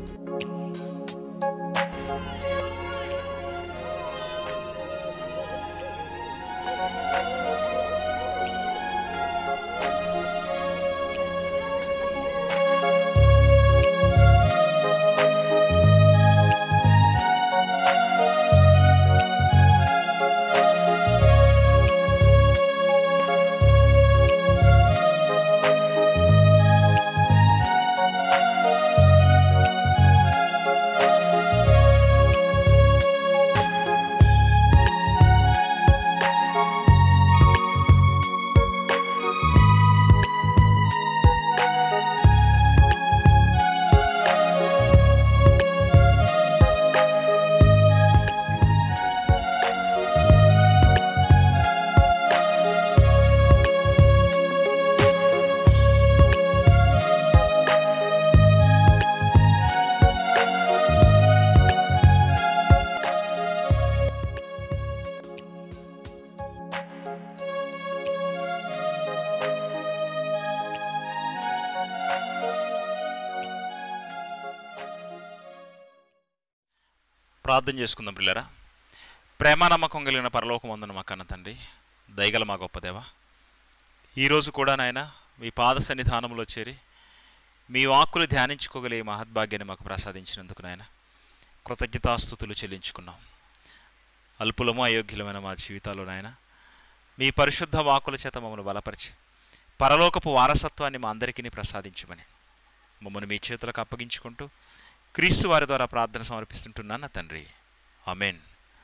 ప్రార్థన చేసుకుందాం పిల్లరా ప్రేమ నమ్మకం కలిగిన పరలోకం వందన మా కన్న తండ్రి దయగల మా గొప్ప దేవ ఈరోజు కూడా నాయన మీ పాద సన్నిధానంలో చేరి మీ వాక్కులు ధ్యానించుకోగలిగే మహద్భాగ్యాన్ని మాకు ప్రసాదించినందుకు నాయన కృతజ్ఞతాస్థుతులు చెల్లించుకున్నాం అల్పులము అయోగ్యులమైన మా జీవితాల్లో నాయన మీ పరిశుద్ధ వాక్కుల చేత మమ్మల్ని బలపరిచి పరలోకపు వారసత్వాన్ని మా అందరికీ ప్రసాదించమని మమ్మల్ని మీ చేతులకు అప్పగించుకుంటూ క్రీస్తు వారి ద్వారా ప్రార్థన సమర్పిస్తుంటున్నాను నా తండ్రి ఆమెన్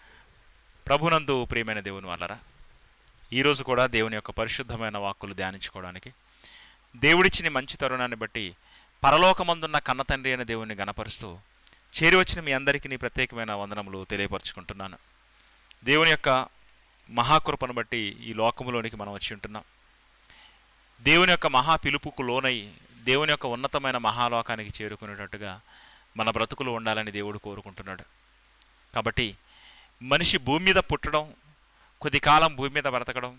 ప్రభునందు ప్రియమైన దేవుని వాళ్ళరా ఈరోజు కూడా దేవుని యొక్క పరిశుద్ధమైన వాక్కులు ధ్యానించుకోవడానికి దేవుడిచ్చిన మంచి తరుణాన్ని బట్టి పరలోకమందున్న కన్న తండ్రి అయిన దేవుని గణపరుస్తూ చేరి వచ్చిన మీ అందరికీ ప్రత్యేకమైన వందనములు తెలియపరుచుకుంటున్నాను దేవుని యొక్క మహాకృపను బట్టి ఈ లోకములోనికి మనం వచ్చి ఉంటున్నాం దేవుని యొక్క మహా పిలుపుకు లోనై దేవుని యొక్క ఉన్నతమైన మహాలోకానికి చేరుకునేటట్టుగా మన బ్రతుకులు ఉండాలని దేవుడు కోరుకుంటున్నాడు కాబట్టి మనిషి భూమి మీద పుట్టడం కొద్ది కాలం భూమి మీద బ్రతకడం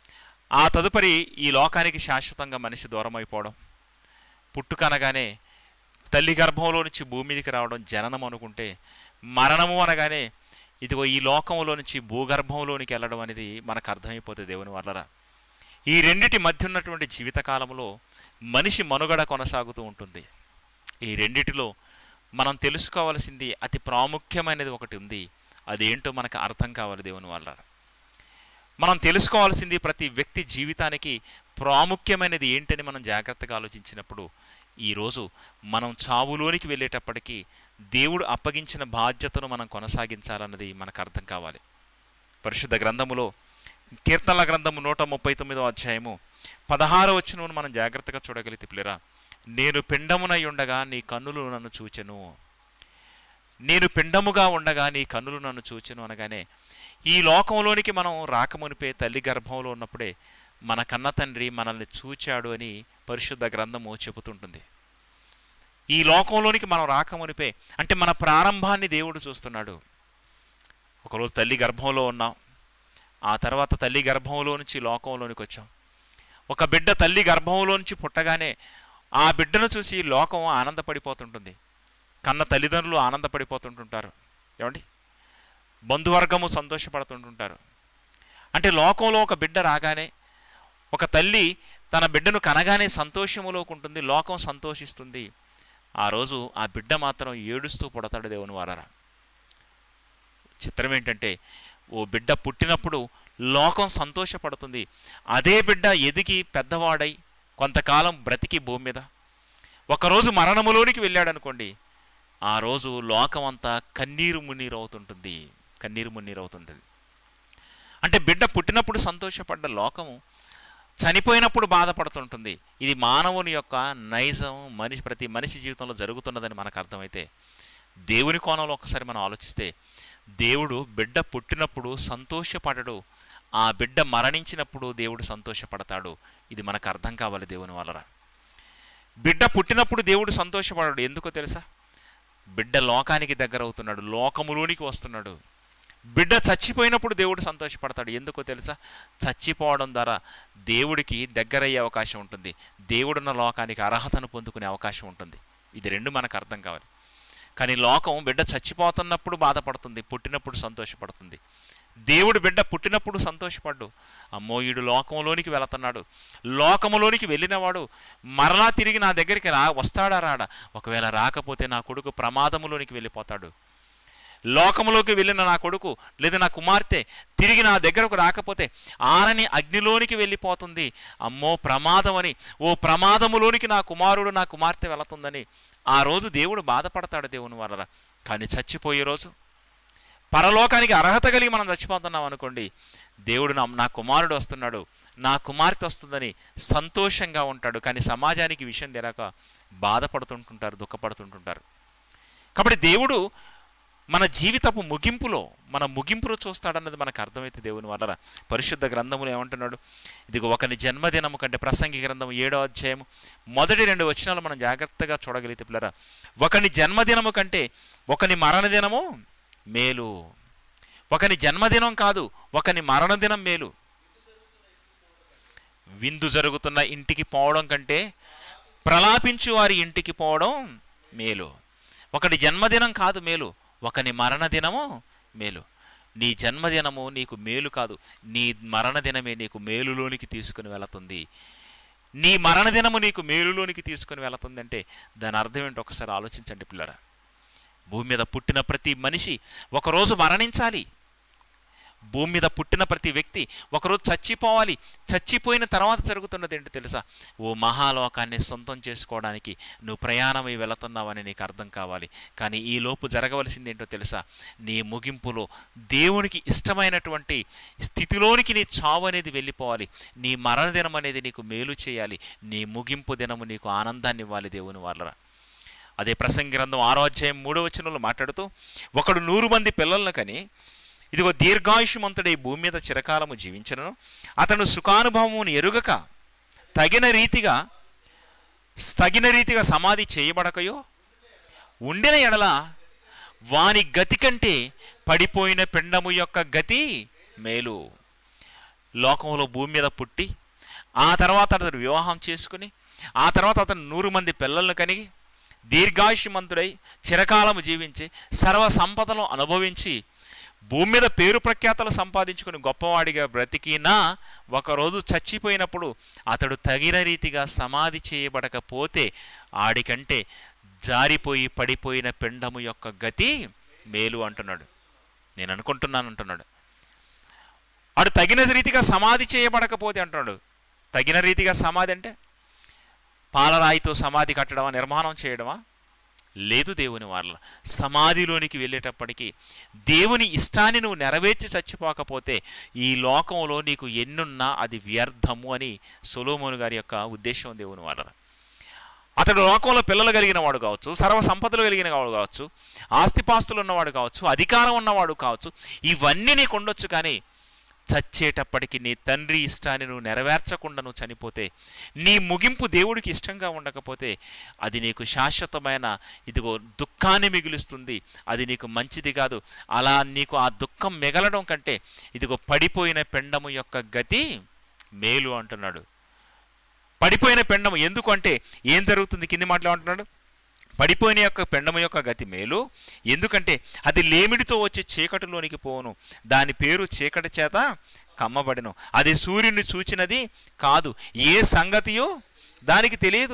ఆ తదుపరి ఈ లోకానికి శాశ్వతంగా మనిషి దూరం అయిపోవడం పుట్టుకనగానే తల్లి గర్భంలో నుంచి భూమి మీదకి రావడం జననం అనుకుంటే మరణము అనగానే ఇదిగో ఈ లోకంలో నుంచి భూగర్భంలోనికి వెళ్ళడం అనేది మనకు అర్థమైపోతుంది దేవుని వల్లరా ఈ రెండిటి మధ్య ఉన్నటువంటి జీవితకాలంలో మనిషి మనుగడ కొనసాగుతూ ఉంటుంది ఈ రెండిటిలో మనం తెలుసుకోవాల్సింది అతి ప్రాముఖ్యమైనది ఒకటి ఉంది అదేంటో మనకు అర్థం కావాలి దేవుని వల్ల మనం తెలుసుకోవాల్సింది ప్రతి వ్యక్తి జీవితానికి ప్రాముఖ్యమైనది ఏంటని మనం జాగ్రత్తగా ఆలోచించినప్పుడు ఈరోజు మనం చావులోనికి వెళ్ళేటప్పటికీ దేవుడు అప్పగించిన బాధ్యతను మనం కొనసాగించాలన్నది మనకు అర్థం కావాలి పరిశుద్ధ గ్రంథములో కీర్తనల గ్రంథము నూట ముప్పై తొమ్మిదో అధ్యాయము పదహారో వచ్చినను మనం జాగ్రత్తగా చూడగలిగితే పిల్లరా నేను పిండమునై ఉండగా నీ కన్నులు నన్ను చూచెను నేను పిండముగా ఉండగా నీ కన్నులు నన్ను చూచెను అనగానే ఈ లోకంలోనికి మనం రాకమునిపే తల్లి గర్భంలో ఉన్నప్పుడే మన కన్న తండ్రి మనల్ని చూచాడు అని పరిశుద్ధ గ్రంథము చెబుతుంటుంది ఈ లోకంలోనికి మనం రాకమునిపే అంటే మన ప్రారంభాన్ని దేవుడు చూస్తున్నాడు ఒకరోజు తల్లి గర్భంలో ఉన్నాం ఆ తర్వాత తల్లి గర్భంలో నుంచి లోకంలోనికి వచ్చాం ఒక బిడ్డ తల్లి గర్భంలో నుంచి పుట్టగానే ఆ బిడ్డను చూసి లోకం ఆనందపడిపోతుంటుంది కన్న తల్లిదండ్రులు ఆనందపడిపోతుంటుంటారు ఏమండి బంధువర్గము సంతోషపడుతుంటుంటారు అంటే లోకంలో ఒక బిడ్డ రాగానే ఒక తల్లి తన బిడ్డను కనగానే సంతోషములోకి ఉంటుంది లోకం సంతోషిస్తుంది ఆ రోజు ఆ బిడ్డ మాత్రం ఏడుస్తూ పుడతాడు దేవుని వారరా చిత్రం ఏంటంటే ఓ బిడ్డ పుట్టినప్పుడు లోకం సంతోషపడుతుంది అదే బిడ్డ ఎదిగి పెద్దవాడై కొంతకాలం బ్రతికి భూమి మీద ఒకరోజు మరణములోనికి వెళ్ళాడు అనుకోండి ఆ రోజు లోకం అంతా కన్నీరు మున్నీరు అవుతుంటుంది కన్నీరు మున్నీరు అవుతుంది అంటే బిడ్డ పుట్టినప్పుడు సంతోషపడ్డ లోకము చనిపోయినప్పుడు బాధపడుతుంటుంది ఇది మానవుని యొక్క నైజం మనిషి ప్రతి మనిషి జీవితంలో జరుగుతున్నదని మనకు అర్థమైతే దేవుని కోణంలో ఒకసారి మనం ఆలోచిస్తే దేవుడు బిడ్డ పుట్టినప్పుడు సంతోషపడడు ఆ బిడ్డ మరణించినప్పుడు దేవుడు సంతోషపడతాడు ఇది మనకు అర్థం కావాలి దేవుని వలన బిడ్డ పుట్టినప్పుడు దేవుడు సంతోషపడడు ఎందుకో తెలుసా బిడ్డ లోకానికి దగ్గర అవుతున్నాడు లోకములోనికి వస్తున్నాడు బిడ్డ చచ్చిపోయినప్పుడు దేవుడు సంతోషపడతాడు ఎందుకో తెలుసా చచ్చిపోవడం ద్వారా దేవుడికి దగ్గరయ్యే అవకాశం ఉంటుంది దేవుడున్న లోకానికి అర్హతను పొందుకునే అవకాశం ఉంటుంది ఇది రెండు మనకు అర్థం కావాలి కానీ లోకం బిడ్డ చచ్చిపోతున్నప్పుడు బాధపడుతుంది పుట్టినప్పుడు సంతోషపడుతుంది దేవుడు బిడ్డ పుట్టినప్పుడు సంతోషపడ్డు అమ్మో ఈడు లోకంలోనికి వెళుతున్నాడు లోకములోనికి వెళ్ళినవాడు మరలా తిరిగి నా దగ్గరికి రా వస్తాడా రాడా ఒకవేళ రాకపోతే నా కొడుకు ప్రమాదములోనికి వెళ్ళిపోతాడు లోకములోకి వెళ్ళిన నా కొడుకు లేదా నా కుమార్తె తిరిగి నా దగ్గరకు రాకపోతే ఆరని అగ్నిలోనికి వెళ్ళిపోతుంది అమ్మో ప్రమాదం అని ఓ ప్రమాదములోనికి నా కుమారుడు నా కుమార్తె వెళుతుందని ఆ రోజు దేవుడు బాధపడతాడు దేవుని వలన కానీ చచ్చిపోయే రోజు పరలోకానికి అర్హత కలిగి మనం చచ్చిపోతున్నాం అనుకోండి దేవుడు నా నా కుమారుడు వస్తున్నాడు నా కుమార్తె వస్తుందని సంతోషంగా ఉంటాడు కానీ సమాజానికి ఈ విషయం తెలియక బాధపడుతుంటుంటారు దుఃఖపడుతుంటుంటారు కాబట్టి దేవుడు మన జీవితపు ముగింపులో మన ముగింపులో చూస్తాడన్నది మనకు అర్థమైతే దేవుని వలన పరిశుద్ధ గ్రంథములు ఏమంటున్నాడు ఇదిగో ఒకని జన్మదినము కంటే ప్రసంగి గ్రంథం ఏడో అధ్యాయము మొదటి రెండు వచనాలు మనం జాగ్రత్తగా చూడగలిగితే పిల్లరా ఒకని జన్మదినము కంటే ఒకని మరణదినము మేలు ఒకని జన్మదినం కాదు ఒకని మరణదినం మేలు విందు జరుగుతున్న ఇంటికి పోవడం కంటే ప్రలాపించు వారి ఇంటికి పోవడం మేలు ఒకటి జన్మదినం కాదు మేలు ఒకని మరణదినము మేలు నీ జన్మదినము నీకు మేలు కాదు నీ మరణదినమే నీకు మేలులోనికి తీసుకుని వెళుతుంది నీ మరణదినము నీకు మేలులోనికి తీసుకుని వెళుతుందంటే దాని అర్థం ఏంటో ఒకసారి ఆలోచించండి పిల్లరా భూమి మీద పుట్టిన ప్రతి మనిషి ఒకరోజు మరణించాలి భూమి మీద పుట్టిన ప్రతి వ్యక్తి ఒకరోజు చచ్చిపోవాలి చచ్చిపోయిన తర్వాత జరుగుతున్నది ఏంటో తెలుసా ఓ మహాలోకాన్ని సొంతం చేసుకోవడానికి నువ్వు ప్రయాణమై వెళుతున్నావని నీకు అర్థం కావాలి కానీ ఈ లోపు జరగవలసింది ఏంటో తెలుసా నీ ముగింపులో దేవునికి ఇష్టమైనటువంటి స్థితిలోనికి నీ చావు అనేది వెళ్ళిపోవాలి నీ మరణదినం అనేది నీకు మేలు చేయాలి నీ ముగింపు దినము నీకు ఆనందాన్ని ఇవ్వాలి దేవుని వాళ్ళరా అదే ప్రసంగి గ్రంథం ఆరో అధ్యాయం మూడో వచనంలో మాట్లాడుతూ ఒకడు నూరు మంది పిల్లలను కని ఇదిగో దీర్ఘాయుష్మంతుడై భూమి మీద చిరకాలము జీవించను అతను సుఖానుభవమును ఎరుగక తగిన రీతిగా తగిన రీతిగా సమాధి చేయబడకయో ఉండిన ఎడల వాని గతి కంటే పడిపోయిన పిండము యొక్క గతి మేలు లోకంలో భూమి మీద పుట్టి ఆ తర్వాత అతను వివాహం చేసుకుని ఆ తర్వాత అతను నూరు మంది పిల్లలను కనిగి దీర్ఘాయుష్మంతుడై చిరకాలము జీవించి సర్వ సంపదను అనుభవించి భూమి మీద పేరు ప్రఖ్యాతలు సంపాదించుకుని గొప్పవాడిగా బ్రతికినా ఒకరోజు చచ్చిపోయినప్పుడు అతడు తగిన రీతిగా సమాధి చేయబడకపోతే ఆడికంటే జారిపోయి పడిపోయిన పిండము యొక్క గతి మేలు అంటున్నాడు నేను అనుకుంటున్నాను అంటున్నాడు వాడు తగిన రీతిగా సమాధి చేయబడకపోతే అంటున్నాడు తగిన రీతిగా సమాధి అంటే పాలరాయితో సమాధి కట్టడమా నిర్మాణం చేయడమా లేదు దేవుని వాళ్ళ సమాధిలోనికి వెళ్ళేటప్పటికి దేవుని ఇష్టాన్ని నువ్వు నెరవేర్చి చచ్చిపోకపోతే ఈ లోకంలో నీకు ఎన్నున్నా అది వ్యర్థము అని సొలోమోను గారి యొక్క ఉద్దేశం దేవుని వాళ్ళ అతడు లోకంలో పిల్లలు కలిగిన వాడు కావచ్చు సర్వ సంపదలు కలిగిన వాడు కావచ్చు ఆస్తిపాస్తులు ఉన్నవాడు కావచ్చు అధికారం ఉన్నవాడు కావచ్చు ఇవన్నీ నీకు ఉండొచ్చు కానీ చచ్చేటప్పటికి నీ తండ్రి ఇష్టాన్ని నువ్వు నెరవేర్చకుండా నువ్వు చనిపోతే నీ ముగింపు దేవుడికి ఇష్టంగా ఉండకపోతే అది నీకు శాశ్వతమైన ఇదిగో దుఃఖాన్ని మిగులుస్తుంది అది నీకు మంచిది కాదు అలా నీకు ఆ దుఃఖం మిగలడం కంటే ఇదిగో పడిపోయిన పెండము యొక్క గతి మేలు అంటున్నాడు పడిపోయిన పెండము ఎందుకంటే ఏం జరుగుతుంది కింది మాటలు అంటున్నాడు పడిపోయిన యొక్క పెండము యొక్క గతి మేలు ఎందుకంటే అది లేమిడితో వచ్చి చీకటిలోనికి పోను దాని పేరు చీకటి చేత కమ్మబడిను అది సూర్యుని చూచినది కాదు ఏ సంగతియో దానికి తెలియదు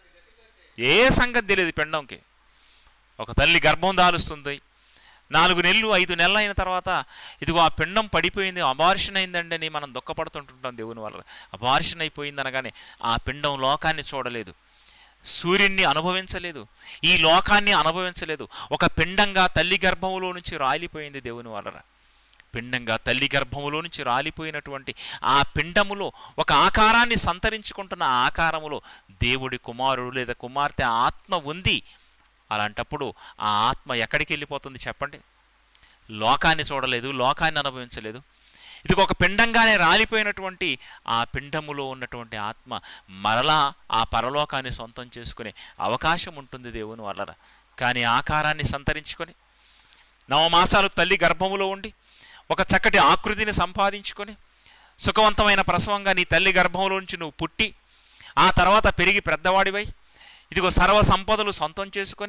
ఏ సంగతి తెలియదు పెండంకి ఒక తల్లి గర్భం దాలుస్తుంది నాలుగు నెలలు ఐదు నెలలు అయిన తర్వాత ఇదిగో ఆ పిండం పడిపోయింది అబార్షన్ అయిందండి అని మనం దుఃఖపడుతుంటుంటాం దేవుని వల్ల అబార్షన్ అయిపోయింది అనగానే ఆ పిండం లోకాన్ని చూడలేదు సూర్యున్ని అనుభవించలేదు ఈ లోకాన్ని అనుభవించలేదు ఒక పిండంగా తల్లి గర్భములో నుంచి రాలిపోయింది దేవుని వలన పిండంగా తల్లి గర్భములో నుంచి రాలిపోయినటువంటి ఆ పిండములో ఒక ఆకారాన్ని సంతరించుకుంటున్న ఆ ఆకారములో దేవుడి కుమారుడు లేదా కుమార్తె ఆత్మ ఉంది అలాంటప్పుడు ఆ ఆత్మ ఎక్కడికి వెళ్ళిపోతుంది చెప్పండి లోకాన్ని చూడలేదు లోకాన్ని అనుభవించలేదు ఇది ఒక పిండంగానే రాలిపోయినటువంటి ఆ పిండములో ఉన్నటువంటి ఆత్మ మరలా ఆ పరలోకాన్ని సొంతం చేసుకునే అవకాశం ఉంటుంది దేవుని వలన కానీ ఆకారాన్ని సంతరించుకొని నవమాసాలు తల్లి గర్భములో ఉండి ఒక చక్కటి ఆకృతిని సంపాదించుకొని సుఖవంతమైన ప్రసవంగా నీ తల్లి గర్భంలో నుంచి నువ్వు పుట్టి ఆ తర్వాత పెరిగి పెద్దవాడివై ఇదిగో సర్వ సంపదలు సొంతం చేసుకొని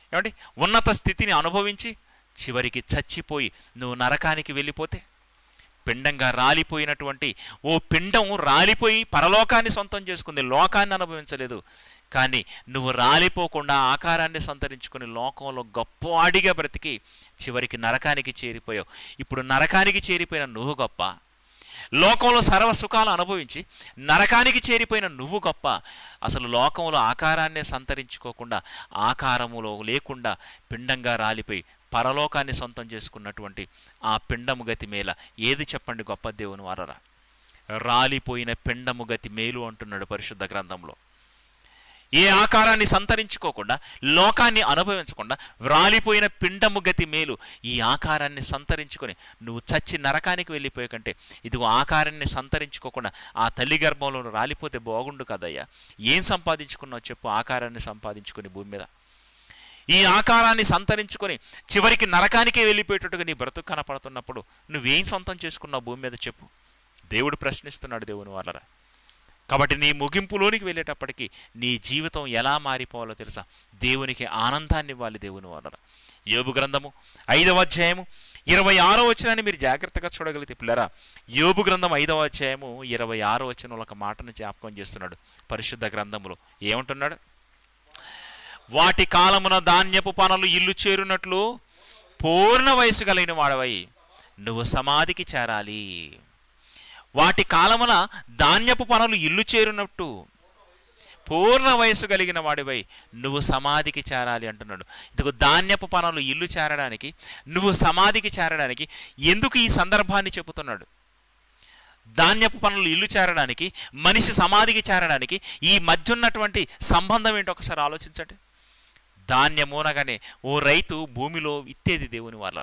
ఏమండి ఉన్నత స్థితిని అనుభవించి చివరికి చచ్చిపోయి నువ్వు నరకానికి వెళ్ళిపోతే పిండంగా రాలిపోయినటువంటి ఓ పిండం రాలిపోయి పరలోకాన్ని సొంతం చేసుకుంది లోకాన్ని అనుభవించలేదు కానీ నువ్వు రాలిపోకుండా ఆకారాన్ని సంతరించుకుని లోకంలో గొప్పవాడిగా బ్రతికి చివరికి నరకానికి చేరిపోయావు ఇప్పుడు నరకానికి చేరిపోయిన నువ్వు గొప్ప లోకంలో సర్వ సుఖాలు అనుభవించి నరకానికి చేరిపోయిన నువ్వు గొప్ప అసలు లోకంలో ఆకారాన్ని సంతరించుకోకుండా ఆకారములో లేకుండా పిండంగా రాలిపోయి పరలోకాన్ని సొంతం చేసుకున్నటువంటి ఆ పిండము గతి మేల ఏది చెప్పండి గొప్ప దేవుని వారరా రాలిపోయిన పిండము గతి మేలు అంటున్నాడు పరిశుద్ధ గ్రంథంలో ఏ ఆకారాన్ని సంతరించుకోకుండా లోకాన్ని అనుభవించకుండా వ్రాలిపోయిన పిండము గతి మేలు ఈ ఆకారాన్ని సంతరించుకొని నువ్వు చచ్చి నరకానికి వెళ్ళిపోయే కంటే ఇదిగో ఆకారాన్ని సంతరించుకోకుండా ఆ తల్లి గర్భంలో రాలిపోతే బాగుండు కదయ్యా ఏం సంపాదించుకున్నావు చెప్పు ఆకారాన్ని సంపాదించుకొని భూమి మీద ఈ ఆకారాన్ని సంతరించుకొని చివరికి నరకానికే వెళ్ళిపోయేటట్టుగా నీ బ్రతుకు కనపడుతున్నప్పుడు నువ్వేం సొంతం చేసుకున్నావు భూమి మీద చెప్పు దేవుడు ప్రశ్నిస్తున్నాడు దేవుని వాళ్ళరా కాబట్టి నీ ముగింపులోనికి వెళ్ళేటప్పటికి నీ జీవితం ఎలా మారిపోవాలో తెలుసా దేవునికి ఆనందాన్ని ఇవ్వాలి దేవుని వలన యోబు గ్రంథము ఐదవ అధ్యాయము ఇరవై ఆరో వచనాన్ని మీరు జాగ్రత్తగా చూడగలిగితే పిల్లరా యోబు గ్రంథం ఐదవ అధ్యాయము ఇరవై ఆరో వచనంలో ఒక మాటను జ్ఞాపకం చేస్తున్నాడు పరిశుద్ధ గ్రంథములో ఏమంటున్నాడు వాటి కాలమున ధాన్యపు పనులు ఇల్లు చేరునట్లు పూర్ణ వయసు కలిగిన వాడవై నువ్వు సమాధికి చేరాలి వాటి కాలమున ధాన్యపు పనులు ఇల్లు చేరునట్టు పూర్ణ వయసు కలిగిన వాడివై నువ్వు సమాధికి చేరాలి అంటున్నాడు ఇదిగో ధాన్యపు పనులు ఇల్లు చేరడానికి నువ్వు సమాధికి చేరడానికి ఎందుకు ఈ సందర్భాన్ని చెబుతున్నాడు ధాన్యపు పనులు ఇల్లు చేరడానికి మనిషి సమాధికి చేరడానికి ఈ మధ్య ఉన్నటువంటి సంబంధం ఏంటో ఒకసారి ఆలోచించండి ధాన్యమూనగానే ఓ రైతు భూమిలో విత్తేది దేవుని వల్ల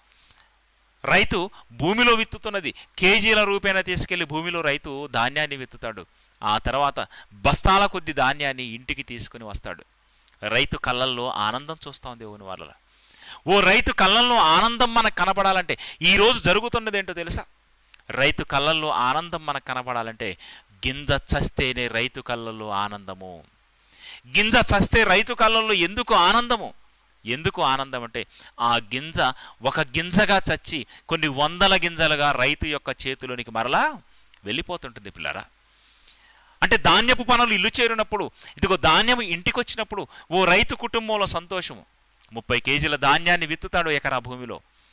రైతు భూమిలో విత్తుతున్నది కేజీల రూపేణ తీసుకెళ్లి భూమిలో రైతు ధాన్యాన్ని విత్తుతాడు ఆ తర్వాత బస్తాల కొద్ది ధాన్యాన్ని ఇంటికి తీసుకుని వస్తాడు రైతు కళ్ళల్లో ఆనందం చూస్తాం దేవుని వాళ్ళ ఓ రైతు కళ్ళల్లో ఆనందం మనకు కనపడాలంటే ఈరోజు జరుగుతున్నది ఏంటో తెలుసా రైతు కళ్ళల్లో ఆనందం మనకు కనపడాలంటే గింజ చస్తేనే రైతు కళ్ళల్లో ఆనందము గింజ చస్తే రైతు కళ్ళల్లో ఎందుకు ఆనందము ఎందుకు ఆనందం అంటే ఆ గింజ ఒక గింజగా చచ్చి కొన్ని వందల గింజలుగా రైతు యొక్క చేతిలోనికి మరలా వెళ్ళిపోతుంటుంది పిల్లరా అంటే ధాన్యపు పనులు ఇల్లు చేరినప్పుడు ఇదిగో ధాన్యం ఇంటికి వచ్చినప్పుడు ఓ రైతు కుటుంబంలో సంతోషము ముప్పై కేజీల ధాన్యాన్ని విత్తుతాడు ఎకరా భూమిలో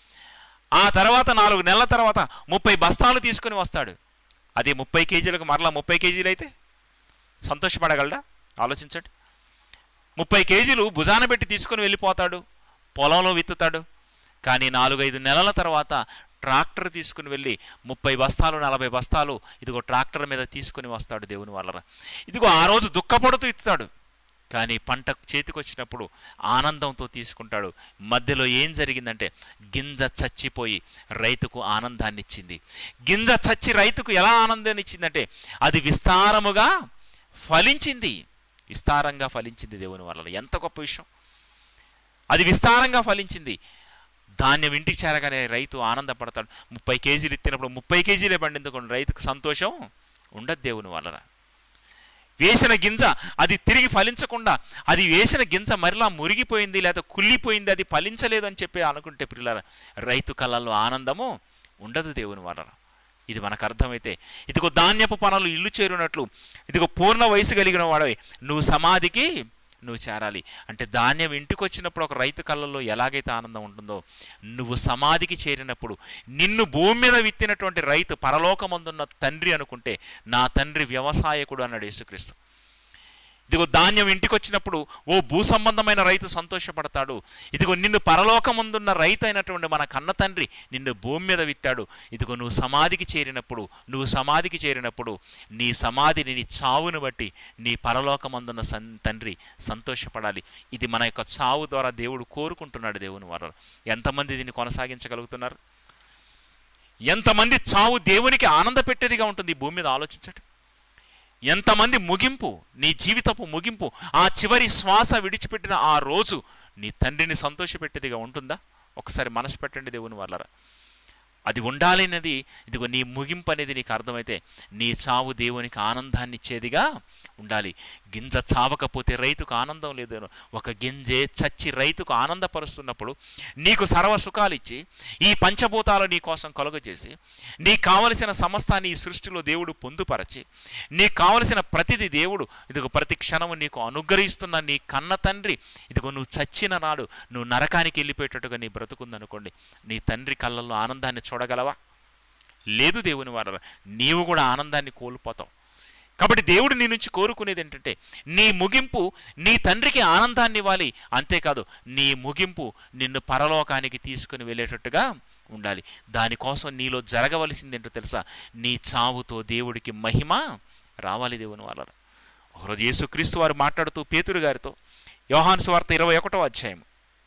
ఆ తర్వాత నాలుగు నెలల తర్వాత ముప్పై బస్తాలు తీసుకుని వస్తాడు అది ముప్పై కేజీలకు మరలా ముప్పై కేజీలు అయితే సంతోషపడగలడా ఆలోచించండి ముప్పై కేజీలు భుజాన పెట్టి తీసుకుని వెళ్ళిపోతాడు పొలంలో విత్తుతాడు కానీ నాలుగైదు నెలల తర్వాత ట్రాక్టర్ తీసుకుని వెళ్ళి ముప్పై బస్తాలు నలభై బస్తాలు ఇదిగో ట్రాక్టర్ మీద తీసుకుని వస్తాడు దేవుని వల్ల ఇదిగో ఆ రోజు దుఃఖపడుతూ ఇత్తుతాడు కానీ పంట చేతికి వచ్చినప్పుడు ఆనందంతో తీసుకుంటాడు మధ్యలో ఏం జరిగిందంటే గింజ చచ్చిపోయి రైతుకు ఆనందాన్ని ఇచ్చింది గింజ చచ్చి రైతుకు ఎలా ఆనందాన్ని ఇచ్చిందంటే అది విస్తారముగా ఫలించింది విస్తారంగా ఫలించింది దేవుని వల్ల ఎంత గొప్ప విషయం అది విస్తారంగా ఫలించింది ధాన్యం ఇంటికి చేరగానే రైతు ఆనందపడతాడు ముప్పై కేజీలు ఇచ్చినప్పుడు ముప్పై కేజీలే పండిందుకోండి రైతుకు సంతోషం ఉండదు దేవుని వలన వేసిన గింజ అది తిరిగి ఫలించకుండా అది వేసిన గింజ మరలా మురిగిపోయింది లేదా కుళ్ళిపోయింది అది ఫలించలేదు అని చెప్పి అనుకుంటే పిల్లల రైతు కళ్ళల్లో ఆనందము ఉండదు దేవుని వలన ఇది మనకు అర్థమైతే ఇదిగో ధాన్యపు పనులు ఇల్లు చేరునట్లు ఇదిగో పూర్ణ వయసు కలిగిన వాడవి నువ్వు సమాధికి నువ్వు చేరాలి అంటే ధాన్యం ఇంటికి వచ్చినప్పుడు ఒక రైతు కళ్ళల్లో ఎలాగైతే ఆనందం ఉంటుందో నువ్వు సమాధికి చేరినప్పుడు నిన్ను భూమి మీద విత్తినటువంటి రైతు పరలోకమందున్న తండ్రి అనుకుంటే నా తండ్రి వ్యవసాయకుడు అన్నాడు యేసుక్రీస్తు ఇదిగో ధాన్యం ఇంటికి వచ్చినప్పుడు ఓ భూ సంబంధమైన రైతు సంతోషపడతాడు ఇదిగో నిన్ను పరలోకముందున్న రైతు అయినటువంటి మన కన్న తండ్రి నిన్ను భూమి మీద విత్తాడు ఇదిగో నువ్వు సమాధికి చేరినప్పుడు నువ్వు సమాధికి చేరినప్పుడు నీ సమాధిని నీ చావును బట్టి నీ పరలోకమందున్న సన్ తండ్రి సంతోషపడాలి ఇది మన యొక్క చావు ద్వారా దేవుడు కోరుకుంటున్నాడు దేవుని వారు ఎంతమంది దీన్ని కొనసాగించగలుగుతున్నారు ఎంతమంది చావు దేవునికి ఆనంద పెట్టేదిగా ఉంటుంది ఈ భూమి మీద ఆలోచించండి ఎంతమంది ముగింపు నీ జీవితపు ముగింపు ఆ చివరి శ్వాస విడిచిపెట్టిన ఆ రోజు నీ తండ్రిని సంతోషపెట్టేదిగా ఉంటుందా ఒకసారి మనసు పెట్టండి దేవుని వాళ్ళరా అది ఉండాలన్నది ఇదిగో నీ ముగింపు అనేది నీకు అర్థమైతే నీ చావు దేవునికి ఆనందాన్ని ఇచ్చేదిగా ఉండాలి గింజ చావకపోతే రైతుకు ఆనందం లేదు ఒక గింజే చచ్చి రైతుకు ఆనందపరుస్తున్నప్పుడు నీకు సర్వ సుఖాలు ఇచ్చి ఈ పంచభూతాలు నీ కోసం కలుగజేసి నీకు కావలసిన సమస్తాన్ని ఈ సృష్టిలో దేవుడు పొందుపరచి నీకు కావలసిన ప్రతిది దేవుడు ఇదిగో ప్రతి క్షణము నీకు అనుగ్రహిస్తున్న నీ కన్న తండ్రి ఇదిగో నువ్వు చచ్చిన నాడు నువ్వు నరకానికి వెళ్ళిపోయేటట్టుగా నీ బ్రతుకుందనుకోండి నీ తండ్రి కళ్ళల్లో ఆనందాన్ని చూడగలవా లేదు దేవుని వార నీవు కూడా ఆనందాన్ని కోల్పోతావు కాబట్టి దేవుడు నీ నుంచి కోరుకునేది ఏంటంటే నీ ముగింపు నీ తండ్రికి ఆనందాన్ని ఇవ్వాలి అంతేకాదు నీ ముగింపు నిన్ను పరలోకానికి తీసుకుని వెళ్ళేటట్టుగా ఉండాలి దానికోసం నీలో జరగవలసింది ఏంటో తెలుసా నీ చావుతో దేవుడికి మహిమ రావాలి దేవుని వాళ్ళ ఒకరోజు యేసుక్రీస్తు వారు మాట్లాడుతూ పేతురు గారితో యోహాను సువార్త ఇరవై ఒకటో అధ్యాయం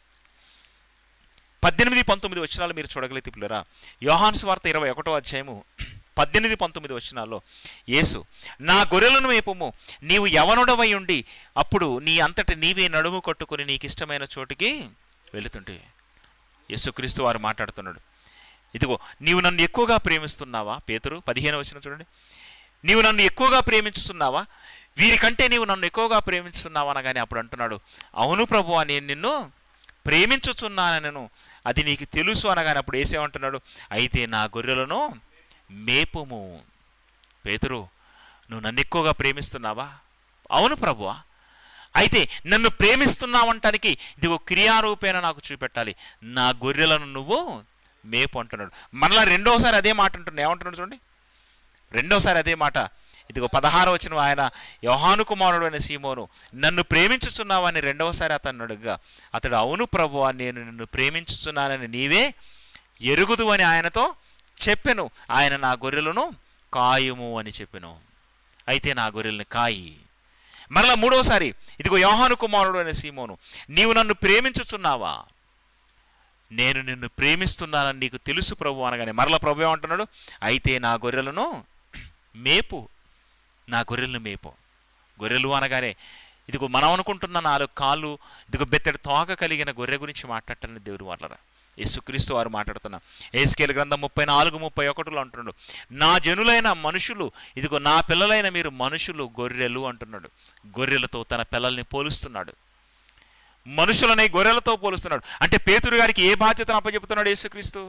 పద్దెనిమిది పంతొమ్మిది వచనాలు మీరు చూడగలిగితే పిల్లరా యోహాను సువార్త ఇరవై ఒకటో అధ్యాయము పద్దెనిమిది పంతొమ్మిది వచనాల్లో యేసు నా గొర్రెలను మేపము నీవు యవనుడవై ఉండి అప్పుడు నీ అంతటి నీవే నడుము కొట్టుకుని నీకు ఇష్టమైన చోటుకి వెళుతుంటే యేసుక్రీస్తు వారు మాట్లాడుతున్నాడు ఇదిగో నీవు నన్ను ఎక్కువగా ప్రేమిస్తున్నావా పేతురు పదిహేను వచ్చిన చూడండి నీవు నన్ను ఎక్కువగా ప్రేమించుతున్నావా వీరికంటే నీవు నన్ను ఎక్కువగా ప్రేమించుతున్నావా అనగానే అప్పుడు అంటున్నాడు అవును ప్రభు నేను నిన్ను ప్రేమించుచున్నానను అది నీకు తెలుసు అనగానే అప్పుడు ఏసేమంటున్నాడు అయితే నా గొర్రెలను మేపుము పేతురు నువ్వు నన్ను ఎక్కువగా ప్రేమిస్తున్నావా అవును ప్రభువా అయితే నన్ను ప్రేమిస్తున్నావంటానికి ఇదిగో క్రియారూపేణ నాకు చూపెట్టాలి నా గొర్రెలను నువ్వు మేపు అంటున్నాడు మరలా రెండోసారి అదే మాట అంటున్నాడు ఏమంటున్నాడు చూడండి రెండోసారి అదే మాట ఇదిగో పదహారు వచ్చిన ఆయన యోహాను కుమారుడు అయిన సీమోను నన్ను ప్రేమించుచున్నావని రెండవసారి అతను అడుగుగా అతడు అవును ప్రభు నేను నిన్ను ప్రేమించుచున్నానని నీవే ఎరుగుదు అని ఆయనతో చెప్పెను ఆయన నా గొర్రెలను కాయుము అని చెప్పెను అయితే నా గొర్రెలను కాయి మరలా మూడోసారి ఇదిగో యోహాను కుమారుడు అనే సీమోను నీవు నన్ను ప్రేమించుచున్నావా నేను నిన్ను ప్రేమిస్తున్నానని నీకు తెలుసు ప్రభు అనగానే మరలా ప్రభు ఏమంటున్నాడు అయితే నా గొర్రెలను మేపు నా గొర్రెలను మేపు గొర్రెలు అనగానే ఇదిగో మనం అనుకుంటున్న నాలుగు కాళ్ళు ఇదిగో బెత్తడి తోక కలిగిన గొర్రె గురించి మాట్లాడటానికి దేవుడు వాళ్ళరా యేసుక్రీస్తు వారు మాట్లాడుతున్నా ఏసుకేల గ్రంథం ముప్పై నాలుగు ముప్పై ఒకటిలో అంటున్నాడు నా జనులైన మనుషులు ఇదిగో నా పిల్లలైన మీరు మనుషులు గొర్రెలు అంటున్నాడు గొర్రెలతో తన పిల్లల్ని పోలుస్తున్నాడు మనుషులని గొర్రెలతో పోలుస్తున్నాడు అంటే పేతురు గారికి ఏ బాధ్యతను అప్పచెపుతున్నాడు యేసుక్రీస్తు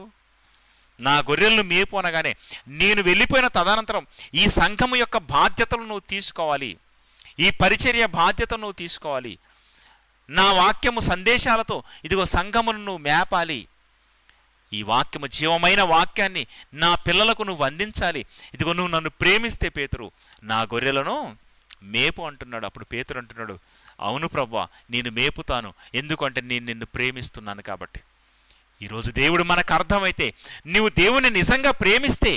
నా గొర్రెలను మేపు అనగానే నేను వెళ్ళిపోయిన తదనంతరం ఈ సంఘము యొక్క బాధ్యతలు నువ్వు తీసుకోవాలి ఈ పరిచర్య బాధ్యత నువ్వు తీసుకోవాలి నా వాక్యము సందేశాలతో ఇదిగో సంఘమును నువ్వు మేపాలి ఈ వాక్యము జీవమైన వాక్యాన్ని నా పిల్లలకు నువ్వు అందించాలి ఇదిగో నువ్వు నన్ను ప్రేమిస్తే పేతురు నా గొర్రెలను మేపు అంటున్నాడు అప్పుడు పేతురు అంటున్నాడు అవును ప్రభా నేను మేపుతాను ఎందుకంటే నేను నిన్ను ప్రేమిస్తున్నాను కాబట్టి ఈరోజు దేవుడు మనకు అర్థమైతే నువ్వు దేవుని నిజంగా ప్రేమిస్తే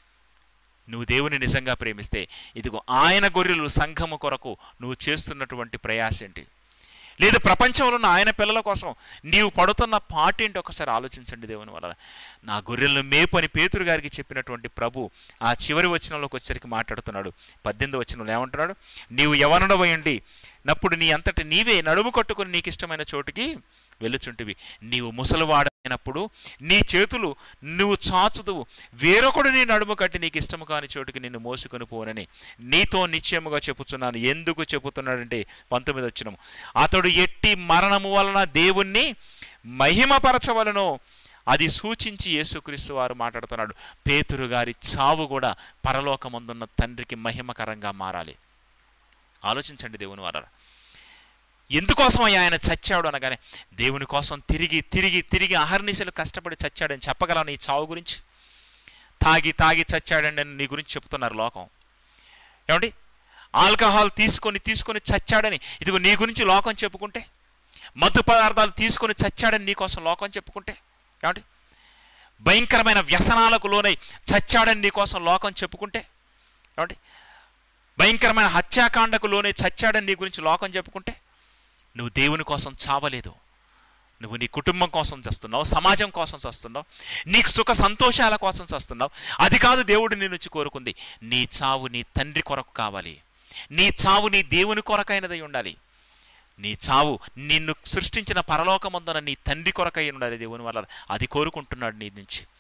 నువ్వు దేవుని నిజంగా ప్రేమిస్తే ఇదిగో ఆయన గొర్రెలు సంఘము కొరకు నువ్వు చేస్తున్నటువంటి ప్రయాస ఏంటి లేదు ప్రపంచంలో ఉన్న ఆయన పిల్లల కోసం నీవు పడుతున్న పాట ఏంటి ఒకసారి ఆలోచించండి దేవుని వల్ల నా గొర్రెలను మేపు అని పేతురు గారికి చెప్పినటువంటి ప్రభు ఆ చివరి వచనంలోకి వచ్చరికి మాట్లాడుతున్నాడు పద్దెనిమిది వచనంలో ఏమంటున్నాడు నీవు యవనుడవయండి నప్పుడు నీ అంతటి నీవే నడుము కట్టుకుని నీకు ఇష్టమైన చోటుకి వెళ్ళుచుంటివి నీవు ముసలివాడైనప్పుడు నీ చేతులు నువ్వు చాచుదువు వేరొకడు నీ నడుము కట్టి నీకు ఇష్టము కాని చోటుకి నిన్ను మోసుకొని పోనని నీతో నిశ్చయముగా చెప్పుచున్నాను ఎందుకు చెబుతున్నాడంటే పంతొమ్మిది వచ్చినము అతడు ఎట్టి మరణము వలన దేవుణ్ణి మహిమపరచవలను అది సూచించి యేసుక్రీస్తు వారు మాట్లాడుతున్నాడు పేతురు గారి చావు కూడా పరలోకమందున్న తండ్రికి మహిమకరంగా మారాలి ఆలోచించండి దేవుని వారా ఎందుకోసం ఆయన చచ్చాడు అనగానే దేవుని కోసం తిరిగి తిరిగి తిరిగి అహర్నిశలు కష్టపడి చచ్చాడని చెప్పగలను ఈ చావు గురించి తాగి తాగి చచ్చాడండి అని నీ గురించి చెప్తున్నారు లోకం ఏమండి ఆల్కహాల్ తీసుకొని తీసుకొని చచ్చాడని ఇదిగో నీ గురించి లోకం చెప్పుకుంటే మత్తు పదార్థాలు తీసుకొని చచ్చాడని నీకోసం లోకం చెప్పుకుంటే ఏమండి భయంకరమైన వ్యసనాలకు లోనై చచ్చాడని నీకోసం లోకం చెప్పుకుంటే ఏమండి భయంకరమైన హత్యాకాండకు లోనే చచ్చాడని నీ గురించి లోకం చెప్పుకుంటే నువ్వు దేవుని కోసం చావలేదు నువ్వు నీ కుటుంబం కోసం చేస్తున్నావు సమాజం కోసం చేస్తున్నావు నీకు సుఖ సంతోషాల కోసం చేస్తున్నావు అది కాదు దేవుడు నీ నుంచి కోరుకుంది నీ చావు నీ తండ్రి కొరకు కావాలి నీ చావు నీ దేవుని కొరకైనదై ఉండాలి నీ చావు నిన్ను సృష్టించిన పరలోకమందున నీ తండ్రి కొరకై ఉండాలి దేవుని వల్ల అది కోరుకుంటున్నాడు నీ నుంచి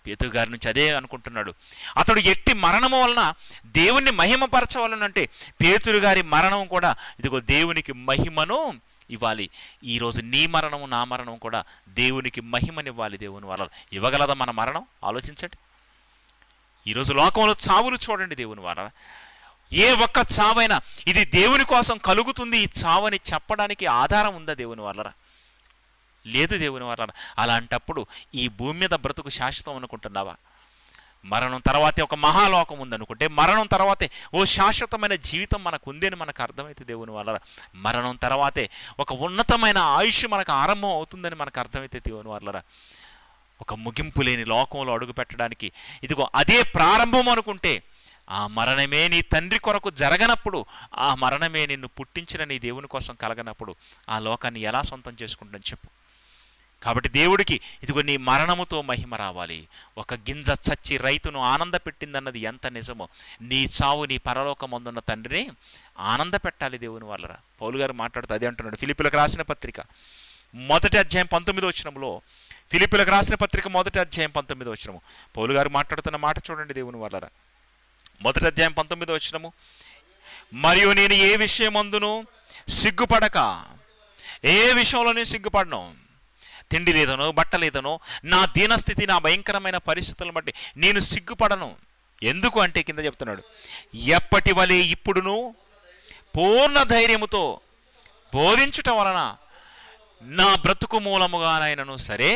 పేతురు గారి నుంచి అదే అనుకుంటున్నాడు అతడు ఎట్టి మరణము వలన దేవుణ్ణి మహిమపరచవలనంటే పేతురు గారి మరణం కూడా ఇదిగో దేవునికి మహిమను ఇవ్వాలి ఈరోజు నీ మరణము నా మరణం కూడా దేవునికి మహిమనివ్వాలి దేవుని వల్ల ఇవ్వగలదా మన మరణం ఆలోచించండి ఈరోజు లోకంలో చావులు చూడండి దేవుని వల్ల ఏ ఒక్క చావైనా ఇది దేవుని కోసం కలుగుతుంది ఈ చావని చెప్పడానికి ఆధారం ఉందా దేవుని వల్లరా లేదు దేవుని వల్ల అలాంటప్పుడు ఈ భూమి మీద బ్రతుకు శాశ్వతం అనుకుంటున్నావా మరణం తర్వాతే ఒక మహాలోకం ఉందనుకుంటే మరణం తర్వాతే ఓ శాశ్వతమైన జీవితం మనకు ఉందని మనకు అర్థమైతే దేవుని వల్ల మరణం తర్వాతే ఒక ఉన్నతమైన ఆయుష్ మనకు ఆరంభం అవుతుందని మనకు అర్థమైతే దేవుని వల్లరా ఒక ముగింపు లేని లోకంలో అడుగు పెట్టడానికి ఇదిగో అదే ప్రారంభం అనుకుంటే ఆ మరణమే నీ తండ్రి కొరకు జరగనప్పుడు ఆ మరణమే నిన్ను పుట్టించిన నీ దేవుని కోసం కలగనప్పుడు ఆ లోకాన్ని ఎలా సొంతం చేసుకుంటుందని చెప్పు కాబట్టి దేవుడికి ఇదిగో నీ మరణముతో మహిమ రావాలి ఒక గింజ చచ్చి రైతును ఆనంద పెట్టిందన్నది ఎంత నిజమో నీ చావు నీ పరలోకమందున్న తండ్రిని ఆనంద పెట్టాలి దేవుని వల్లరా పౌలు గారు మాట్లాడుతూ అదే అంటున్నాడు ఫిలిపిలకు రాసిన పత్రిక మొదటి అధ్యాయం పంతొమ్మిది వచ్చినములో ఫిలిపిలకు రాసిన పత్రిక మొదటి అధ్యాయం పంతొమ్మిది వచ్చినము పౌలు గారు మాట్లాడుతున్న మాట చూడండి దేవుని వల్లరా మొదటి అధ్యాయం పంతొమ్మిది వచ్చినము మరియు నేను ఏ విషయమందును సిగ్గుపడక ఏ విషయంలో నేను సిగ్గుపడను తిండి లేదనో బట్ట లేదనో నా దీనస్థితి నా భయంకరమైన పరిస్థితులను బట్టి నేను సిగ్గుపడను ఎందుకు అంటే కింద చెప్తున్నాడు ఎప్పటి వలె ఇప్పుడును పూర్ణ ధైర్యముతో బోధించుట వలన నా బ్రతుకు మూలముగానైనను సరే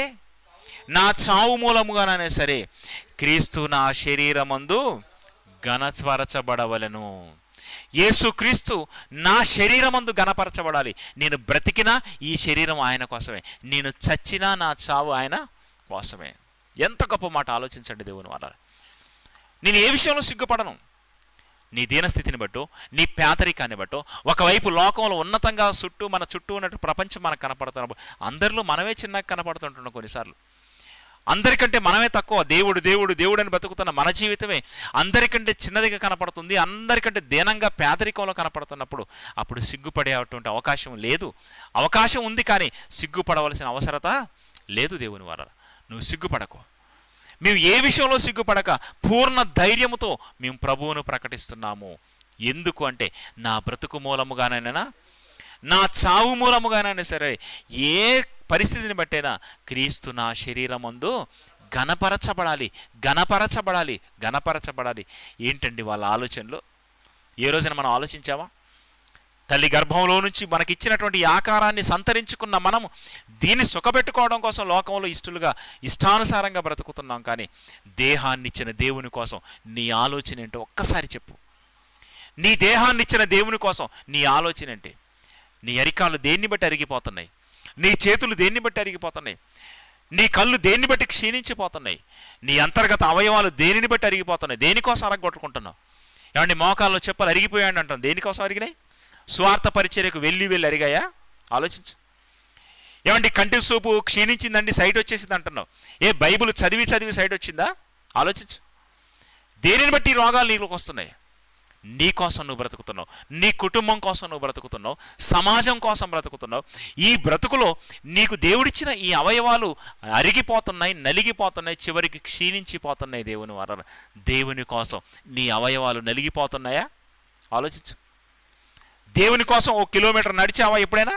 నా చావు మూలముగానైనా సరే క్రీస్తు నా శరీరమందు గణపరచబడవలను యేసుక్రీస్తు నా శరీరమందు గణపరచబడాలి నేను బ్రతికినా ఈ శరీరం ఆయన కోసమే నేను చచ్చినా నా చావు ఆయన కోసమే ఎంత గొప్ప మాట ఆలోచించండి దేవుని వాళ్ళ నేను ఏ విషయంలో సిగ్గుపడను నీ దీనస్థితిని బట్టో నీ పేదరికాన్ని బట్టో ఒకవైపు లోకంలో ఉన్నతంగా చుట్టూ మన చుట్టూ ఉన్నట్టు ప్రపంచం మనకు కనపడుతున్నప్పుడు అందరిలో మనమే చిన్నగా కనపడుతుంటున్నాం కొన్నిసార్లు అందరికంటే మనమే తక్కువ దేవుడు దేవుడు దేవుడు అని బతుకుతున్న మన జీవితమే అందరికంటే చిన్నదిగా కనపడుతుంది అందరికంటే దీనంగా పేదరికంలో కనపడుతున్నప్పుడు అప్పుడు సిగ్గుపడేటువంటి అవకాశం లేదు అవకాశం ఉంది కానీ సిగ్గుపడవలసిన అవసరత లేదు దేవుని వల్ల నువ్వు సిగ్గుపడకు మేము ఏ విషయంలో సిగ్గుపడక పూర్ణ ధైర్యముతో మేము ప్రభువును ప్రకటిస్తున్నాము ఎందుకు అంటే నా బ్రతుకు మూలముగానైనా నా చావు మూలముగానైనా సరే ఏ పరిస్థితిని బట్టైనా క్రీస్తు నా శరీరమందు గణపరచబడాలి గణపరచబడాలి గణపరచబడాలి ఏంటండి వాళ్ళ ఆలోచనలు ఏ రోజున మనం ఆలోచించావా తల్లి గర్భంలో నుంచి మనకిచ్చినటువంటి ఈ ఆకారాన్ని సంతరించుకున్న మనము దీన్ని సుఖపెట్టుకోవడం కోసం లోకంలో ఇష్టలుగా ఇష్టానుసారంగా బ్రతుకుతున్నాం కానీ దేహాన్ని ఇచ్చిన దేవుని కోసం నీ ఆలోచన ఏంటో ఒక్కసారి చెప్పు నీ దేహాన్ని ఇచ్చిన దేవుని కోసం నీ ఆలోచన ఏంటి నీ అరికాలు దేన్ని బట్టి అరిగిపోతున్నాయి నీ చేతులు దేన్ని బట్టి అరిగిపోతున్నాయి నీ కళ్ళు దేన్ని బట్టి క్షీణించిపోతున్నాయి నీ అంతర్గత అవయవాలు దేనిని బట్టి అరిగిపోతున్నాయి దేనికోసం అరగొట్టుకుంటున్నావు ఏమండి మోకాల్లో చెప్పలు అరిగిపోయాడు అంటాం దేనికోసం అరిగినాయి స్వార్థ పరిచర్యకు వెళ్ళి వెళ్ళి అరిగాయా ఆలోచించు ఏమండి కంటి సూపు క్షీణించిందండి సైట్ వచ్చేసింది అంటున్నావు ఏ బైబిల్ చదివి చదివి సైట్ వచ్చిందా ఆలోచించు దేనిని బట్టి ఈ రోగాలు నీలోకి వస్తున్నాయి నీ కోసం నువ్వు బ్రతుకుతున్నావు నీ కుటుంబం కోసం నువ్వు బ్రతుకుతున్నావు సమాజం కోసం బ్రతుకుతున్నావు ఈ బ్రతుకులో నీకు దేవుడిచ్చిన ఈ అవయవాలు అరిగిపోతున్నాయి నలిగిపోతున్నాయి చివరికి క్షీణించిపోతున్నాయి దేవుని వలన దేవుని కోసం నీ అవయవాలు నలిగిపోతున్నాయా ఆలోచించు దేవుని కోసం ఓ కిలోమీటర్ నడిచావా ఎప్పుడైనా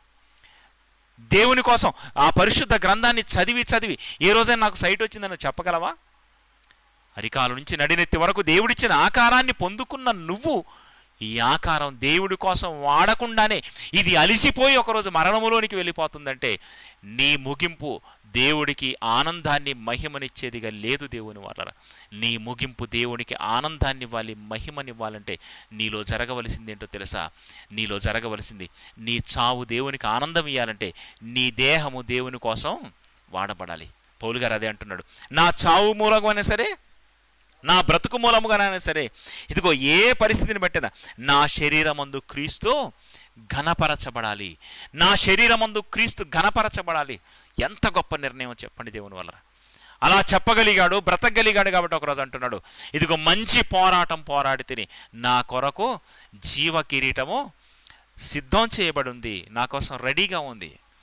దేవుని కోసం ఆ పరిశుద్ధ గ్రంథాన్ని చదివి చదివి ఏ రోజైనా నాకు సైట్ వచ్చిందని చెప్పగలవా అరికాలు నుంచి నడినెత్తి వరకు దేవుడిచ్చిన ఆకారాన్ని పొందుకున్న నువ్వు ఈ ఆకారం దేవుడి కోసం వాడకుండానే ఇది అలిసిపోయి ఒకరోజు మరణములోనికి వెళ్ళిపోతుందంటే నీ ముగింపు దేవుడికి ఆనందాన్ని మహిమనిచ్చేదిగా లేదు దేవుని వల్ల నీ ముగింపు దేవునికి ఆనందాన్ని ఇవ్వాలి మహిమనివ్వాలంటే నీలో జరగవలసింది ఏంటో తెలుసా నీలో జరగవలసింది నీ చావు దేవునికి ఆనందం ఇవ్వాలంటే నీ దేహము దేవుని కోసం వాడబడాలి పౌలు గారు అదే అంటున్నాడు నా చావు మూలంగానే సరే నా బ్రతుకు మూలముగానైనా సరే ఇదిగో ఏ పరిస్థితిని బట్టినా నా శరీరమందు క్రీస్తు ఘనపరచబడాలి నా శరీరమందు క్రీస్తు ఘనపరచబడాలి ఎంత గొప్ప నిర్ణయం చెప్పండి దేవుని వల్ల అలా చెప్పగలిగాడు బ్రతకగలిగాడు కాబట్టి ఒకరోజు అంటున్నాడు ఇదిగో మంచి పోరాటం పోరాడి తిని నా కొరకు జీవ కిరీటము సిద్ధం చేయబడి ఉంది నా కోసం రెడీగా ఉంది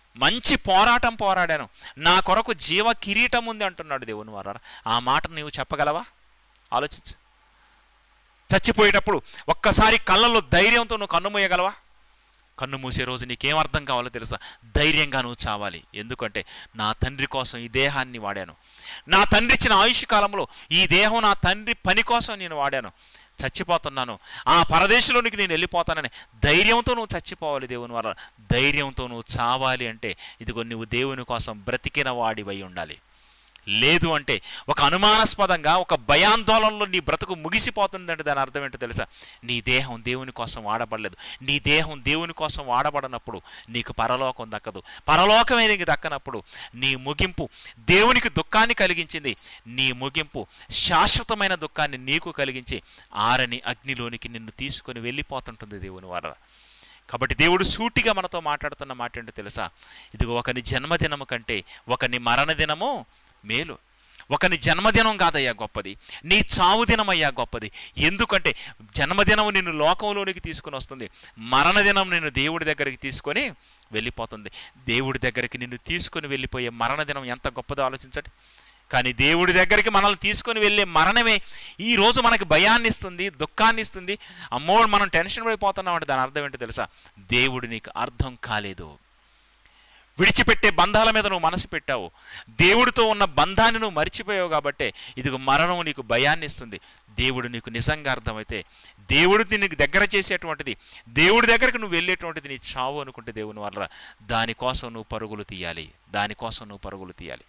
మంచి పోరాటం పోరాడాను నా కొరకు జీవ కిరీటం ఉంది అంటున్నాడు దేవుని వారా ఆ మాట నీవు చెప్పగలవా ఆలోచించు చచ్చిపోయేటప్పుడు ఒక్కసారి కళ్ళల్లో ధైర్యంతో నువ్వు కన్ను మూయగలవా కన్ను మూసే రోజు నీకేం అర్థం కావాలో తెలుసా ధైర్యంగా నువ్వు చావాలి ఎందుకంటే నా తండ్రి కోసం ఈ దేహాన్ని వాడాను నా తండ్రి ఇచ్చిన ఆయుష్ కాలంలో ఈ దేహం నా తండ్రి పని కోసం నేను వాడాను చచ్చిపోతున్నాను ఆ పరదేశంలోనికి నేను వెళ్ళిపోతానని ధైర్యంతో నువ్వు చచ్చిపోవాలి దేవుని వల్ల ధైర్యంతో నువ్వు చావాలి అంటే ఇదిగో నువ్వు దేవుని కోసం బ్రతికిన వాడివై ఉండాలి లేదు అంటే ఒక అనుమానాస్పదంగా ఒక భయాందోళనలో నీ బ్రతుకు ముగిసిపోతుందంటే దాని అర్థం ఏంటో తెలుసా నీ దేహం దేవుని కోసం వాడబడలేదు నీ దేహం దేవుని కోసం వాడబడినప్పుడు నీకు పరలోకం దక్కదు పరలోకమే నీకు దక్కనప్పుడు నీ ముగింపు దేవునికి దుఃఖాన్ని కలిగించింది నీ ముగింపు శాశ్వతమైన దుఃఖాన్ని నీకు కలిగించి ఆరని అగ్నిలోనికి నిన్ను తీసుకొని వెళ్ళిపోతుంటుంది దేవుని వార కాబట్టి దేవుడు సూటిగా మనతో మాట్లాడుతున్న మాట ఏంటో తెలుసా ఇదిగో ఒకని జన్మదినము కంటే ఒకని మరణదినము మేలు ఒకని జన్మదినం కాదయ్యా గొప్పది నీ చావు దినమయ్యా గొప్పది ఎందుకంటే జన్మదినం నిన్ను లోకంలోనికి తీసుకుని వస్తుంది మరణదినం నిన్ను దేవుడి దగ్గరికి తీసుకొని వెళ్ళిపోతుంది దేవుడి దగ్గరికి నిన్ను తీసుకొని వెళ్ళిపోయే మరణదినం ఎంత గొప్పదో ఆలోచించండి కానీ దేవుడి దగ్గరికి మనల్ని తీసుకొని వెళ్ళే మరణమే ఈ రోజు మనకి భయాన్ని ఇస్తుంది దుఃఖాన్ని ఇస్తుంది అమ్మో మనం టెన్షన్ పడిపోతున్నాం అంటే దాని అర్థం ఏంటో తెలుసా దేవుడు నీకు అర్థం కాలేదు విడిచిపెట్టే బంధాల మీద నువ్వు మనసు పెట్టావు దేవుడితో ఉన్న బంధాన్ని నువ్వు మర్చిపోయావు కాబట్టే ఇదిగో మరణం నీకు భయాన్ని ఇస్తుంది దేవుడు నీకు నిజంగా అర్థమైతే దేవుడు నీకు దగ్గర చేసేటువంటిది దేవుడి దగ్గరకు నువ్వు వెళ్ళేటువంటిది నీ చావు అనుకుంటే దేవుని వల్ల దానికోసం నువ్వు పరుగులు తీయాలి దానికోసం నువ్వు పరుగులు తీయాలి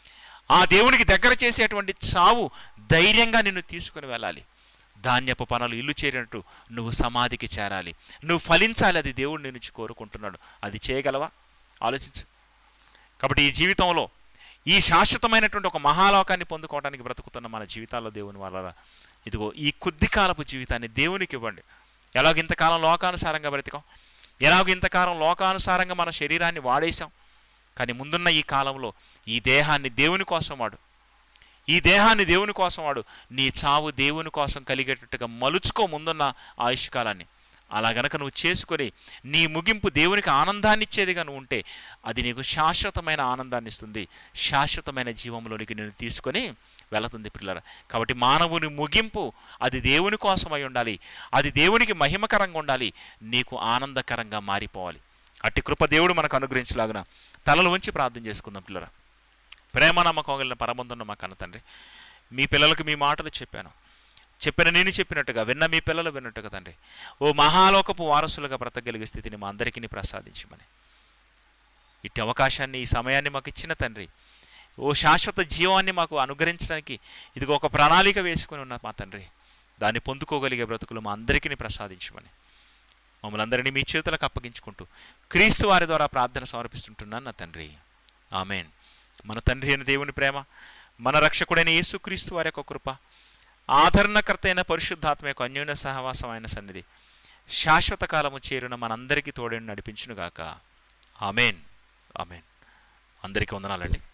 ఆ దేవునికి దగ్గర చేసేటువంటి చావు ధైర్యంగా నిన్ను తీసుకుని వెళ్ళాలి ధాన్యపు పనులు ఇల్లు చేరినట్టు నువ్వు సమాధికి చేరాలి నువ్వు ఫలించాలి అది దేవుడు నేను నుంచి కోరుకుంటున్నాడు అది చేయగలవా ఆలోచించు కాబట్టి ఈ జీవితంలో ఈ శాశ్వతమైనటువంటి ఒక మహాలోకాన్ని పొందుకోవడానికి బ్రతుకుతున్న మన జీవితాల్లో దేవుని వల్ల ఇదిగో ఈ కొద్ది కాలపు జీవితాన్ని దేవునికి ఇవ్వండి ఎలాగ ఇంతకాలం లోకానుసారంగా బ్రతికాం ఎలాగ ఇంతకాలం లోకానుసారంగా మన శరీరాన్ని వాడేశాం కానీ ముందున్న ఈ కాలంలో ఈ దేహాన్ని దేవుని కోసం వాడు ఈ దేహాన్ని దేవుని కోసం వాడు నీ చావు దేవుని కోసం కలిగేటట్టుగా మలుచుకో ముందున్న ఆయుష్కాలాన్ని అలా గనక నువ్వు చేసుకొని నీ ముగింపు దేవునికి ఆనందాన్ని ఇచ్చేదిగా నువ్వు ఉంటే అది నీకు శాశ్వతమైన ఆనందాన్ని ఇస్తుంది శాశ్వతమైన జీవంలోనికి నేను తీసుకొని వెళుతుంది పిల్లల కాబట్టి మానవుని ముగింపు అది దేవుని కోసం అయి ఉండాలి అది దేవునికి మహిమకరంగా ఉండాలి నీకు ఆనందకరంగా మారిపోవాలి అట్టి కృప దేవుడు మనకు అనుగ్రహించలాగున తలలు ఉంచి ప్రార్థన చేసుకుందాం పిల్లల ప్రేమ నమ్మకం కలిగిన పరమందున్న మా కన్న తండ్రి మీ పిల్లలకు మీ మాటలు చెప్పాను చెప్పిన నేను చెప్పినట్టుగా విన్న మీ పిల్లలు విన్నట్టుగా తండ్రి ఓ మహాలోకపు వారసులుగా బ్రతకగలిగే స్థితిని మా అందరికీ ప్రసాదించమని ఇట్టి అవకాశాన్ని ఈ సమయాన్ని మాకు ఇచ్చిన తండ్రి ఓ శాశ్వత జీవాన్ని మాకు అనుగ్రహించడానికి ఇదిగో ఒక ప్రణాళిక వేసుకుని ఉన్న మా తండ్రి దాన్ని పొందుకోగలిగే బ్రతుకులు మా అందరికీ ప్రసాదించమని మమ్మల్ని అందరినీ మీ చేతులకు అప్పగించుకుంటూ క్రీస్తు వారి ద్వారా ప్రార్థన సమర్పిస్తుంటున్నాను నా తండ్రి ఆమెన్ మన తండ్రి అయిన దేవుని ప్రేమ మన రక్షకుడైన యేసుక్రీస్తు వారి యొక్క కృప ఆదరణకర్త అయిన పరిశుద్ధాత్మ యొక్క అన్యోన్య సహవాసం అయిన సన్నిధి శాశ్వత కాలము చేరిన మనందరికీ తోడని నడిపించునుగాక ఆమెన్ ఆమెన్ అందరికీ వందనాలండి